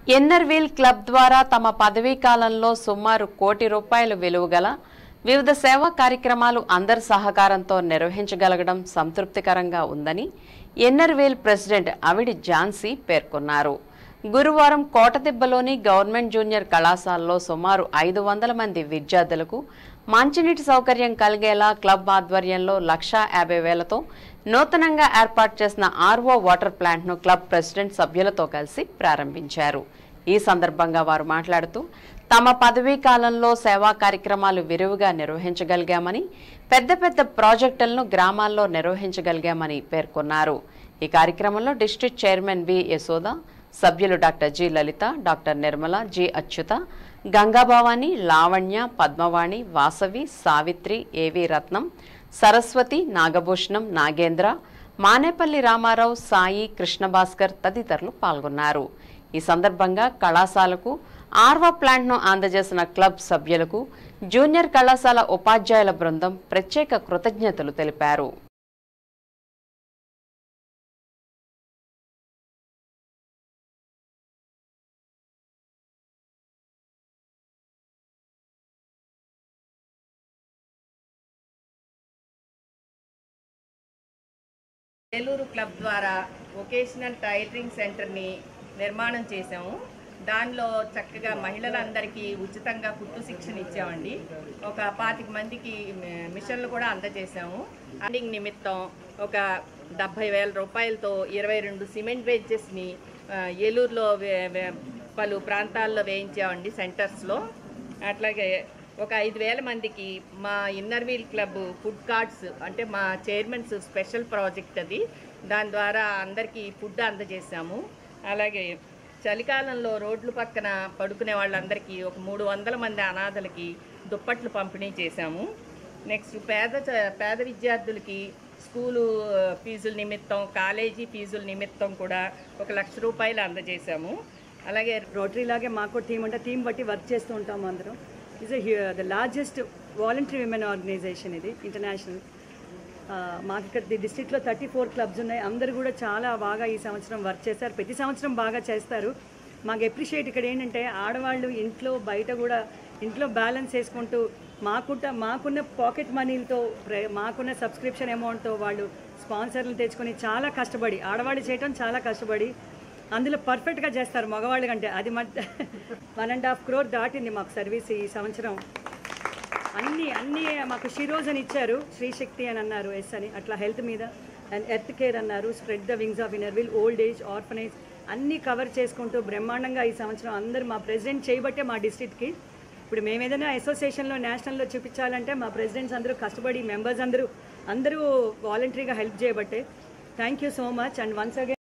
ఎన్నర్వీల్ club ద్వారా తమ పదవీ కాలంలో సుమారు కోటి రూపాయలు విలువగల వివిధ సేవా కార్యక్రమాలు అందరి సహకారంతో నిర్వహించగలగడం సంతృప్తికరంగా ఉందని ఎన్నర్వీల్ ప్రెసిడెంట్ అవిడి ఝాన్సీ పేర్కొన్నారు గురువారం కోటదిబ్బలోని గవర్నమెంట్ జూనియర్ కళాశాలలో సుమారు ఐదు వందల మంది విద్యార్థులకు మంచినీటి సౌకర్యం కలిగేలా క్లబ్ ఆధ్వర్యంలో లక్షా యాభై వేలతో నూతనంగా ఏర్పాటు చేసిన ఆర్ఓ వాటర్ ప్లాంట్ను క్లబ్ ప్రెసిడెంట్ సభ్యులతో కలిసి ప్రారంభించారు ఈ సందర్భంగా వారు మాట్లాడుతూ తమ పదవీ కాలంలో సేవా కార్యక్రమాలు విరివిగా నిర్వహించగలిగామని పెద్ద పెద్ద ప్రాజెక్టులను గ్రామాల్లో నిర్వహించగలిగామని పేర్కొన్నారు ఈ కార్యక్రమంలో డిస్ట్రిక్ట్ చైర్మన్ బి యశోద సభ్యులు doctor G Lalitha doctor Nirmala G Achyutha Gangabhavani Lavanya Padmavani Vasavi Savitri A V Ratnam Saraswati Nagabhushanam Nagendra Manepalli Ramarao Sai Krishna Bhaskar తదితరులు పాల్గొన్నారు ఈ సందర్భంగా కళాశాలకు ఆర్వా ప్లాంట్ను అందజేసిన క్లబ్ సభ్యులకు జూనియర్ కళాశాల ఉపాధ్యాయుల బృందం ప్రత్యేక కృతజ్ఞతలు తెలిపారు ఏలూరు క్లబ్ ద్వారా వొకేషనల్ టైలరింగ్ సెంటర్ని నిర్మాణం చేశాము దానిలో చక్కగా మహిళలందరికీ ఉచితంగా కుట్టు శిక్షణ ఇచ్చామండి ఒక పాతిక మందికి మి- మిషన్లు కూడా అందజేశాము అండింగ్ నిమిత్తం ఒక డెబ్భై వేల రూపాయలతో ఇరవై రెండు సిమెంట్ బెంచెస్ని ఆ, ఏలూరులో వే- వే- పలు ప్రాంతాల్లో వేయించామండి సెంటర్స్లో అట్లాగే ఒక ఐదు వేల మందికి మా inner wheel club food cards అంటే మా చైర్మన్స్ స్పెషల్ ప్రాజెక్ట్ అది దాని ద్వారా అందరికీ ఫుడ్ అందజేశాము అలాగే చలికాలంలో రోడ్ల పక్కన పడుకునే వాళ్ళందరికీ ఒక మూడు వందల మంది అనాథలకి దుప్పట్లు పంపిణీ చేశాము నెక్స్ట్ పేద చ- పేద విద్యార్థులకి స్కూలు ఆ, ఫీజుల నిమిత్తం కాలేజీ ఫీజుల నిమిత్తం కూడా ఒక లక్ష రూపాయలు అందజేశాము అలాగే రోటరీ లాగే మాకు టీం అంటే టీం బట్టి వర్క్ చేస్తూ ఉంటాం అందరం is the largest voluntary women organization ఇది ఇంటర్నేషనల్ మాకు ఇక్కడ డిస్ట్రిక్ట్లో థర్టీ ఫోర్ క్లబ్స్ ఉన్నాయి అందరూ కూడా చాలా బాగా ఈ సంవత్సరం వర్క్ చేశారు ప్రతి సంవత్సరం బాగా చేస్తారు మాకు ఎప్రిషియేట్ ఇక్కడ ఏంటంటే ఆడవాళ్ళు ఇంట్లో బయట కూడా ఇంట్లో బ్యాలెన్స్ వేసుకుంటూ మాకున్న మాకున్న పాకెట్ మనీలతో ప్ర- మాకున్న సబ్స్క్రిప్షన్ అమౌంట్తో వాళ్ళు స్పాన్సర్లు తెచ్చుకొని చాలా కష్టపడి ఆడవాళ్ళు చేయటం చాలా కష్టపడి అందులో పర్ఫెక్ట్గా చేస్తారు మగవాళ్ళు కంటే అది మధ్య వన్ అండ్ హాఫ్ క్రోర్ దాటింది మాకు సర్వీస్ ఈ సంవత్సరం అన్ని అన్ని మాకు షిరోజ్ అని ఇచ్చారు శ్రీశక్తి అని అన్నారు ఎస్ అని అట్లా హెల్త్ మీద అండ్ ఎర్త్ కేర్ అన్నారు spread the wings of inner wheel old age orphanage అన్నీ కవర్ చేసుకుంటూ బ్రహ్మాండంగా ఈ సంవత్సరం అందరూ మా ప్రెసిడెంట్ చేయబట్టే మా డిస్ట్రిక్ట్కి ఇప్పుడు మేము ఏదైనా అసోసియేషన్లో నేషనల్లో చూపించాలంటే మా ప్రెసిడెంట్స్ అందరూ కష్టపడి మెంబర్స్ అందరూ అందరూ వాలంటరీగా హెల్ప్ చేయబట్టే thank you so much and once again